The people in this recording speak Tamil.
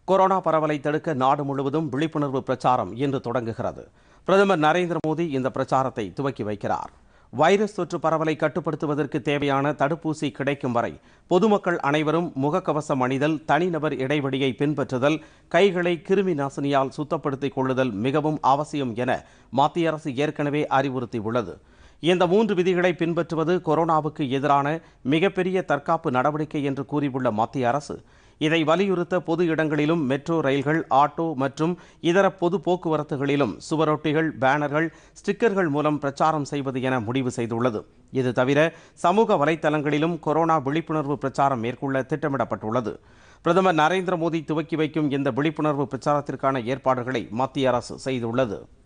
கொரோனா பரவலை தடுக்க நாடு முழுவதும் விழிப்புணர்வு பிரச்சாரம் இன்று தொடங்குகிறது பிரதமர் நரேந்திர மோடி இந்த பிரச்சாரத்தை துவக்கி வைக்கிறார் வைரஸ் தொற்று பரவலை கட்டுப்படுத்துவதற்கு தேவையான தடுப்பூசி கிடைக்கும் வரை பொதுமக்கள் அனைவரும் முகக்கவசம் அணிதல் தனிநபர் இடைவெளியை பின்பற்றுதல் கைகளை கிருமி நாசினியால் சுத்தப்படுத்திக் கொள்ளுதல் மிகவும் அவசியம் என மத்திய அரசு ஏற்கனவே அறிவுறுத்தியுள்ளது இந்த மூன்று விதிகளை பின்பற்றுவது கொரோனாவுக்கு எதிரான மிகப்பெரிய தற்காப்பு நடவடிக்கை என்று கூறியுள்ள மத்திய அரசு இதை வலியுறுத்த பொது இடங்களிலும் மெட்ரோ ரயில்கள் ஆட்டோ மற்றும் இதர பொது போக்குவரத்துகளிலும் சுவரொட்டிகள் பேனர்கள் ஸ்டிக்கர்கள் மூலம் பிரச்சாரம் செய்வது என முடிவு செய்துள்ளது இது தவிர சமூக வலைத்தளங்களிலும் கொரோனா விழிப்புணர்வு பிரச்சாரம் மேற்கொள்ள திட்டமிடப்பட்டுள்ளது பிரதமர் நரேந்திர மோடி துவக்கி வைக்கும் இந்த விழிப்புணர்வு பிரச்சாரத்திற்கான ஏற்பாடுகளை மத்திய அரசு செய்துள்ளது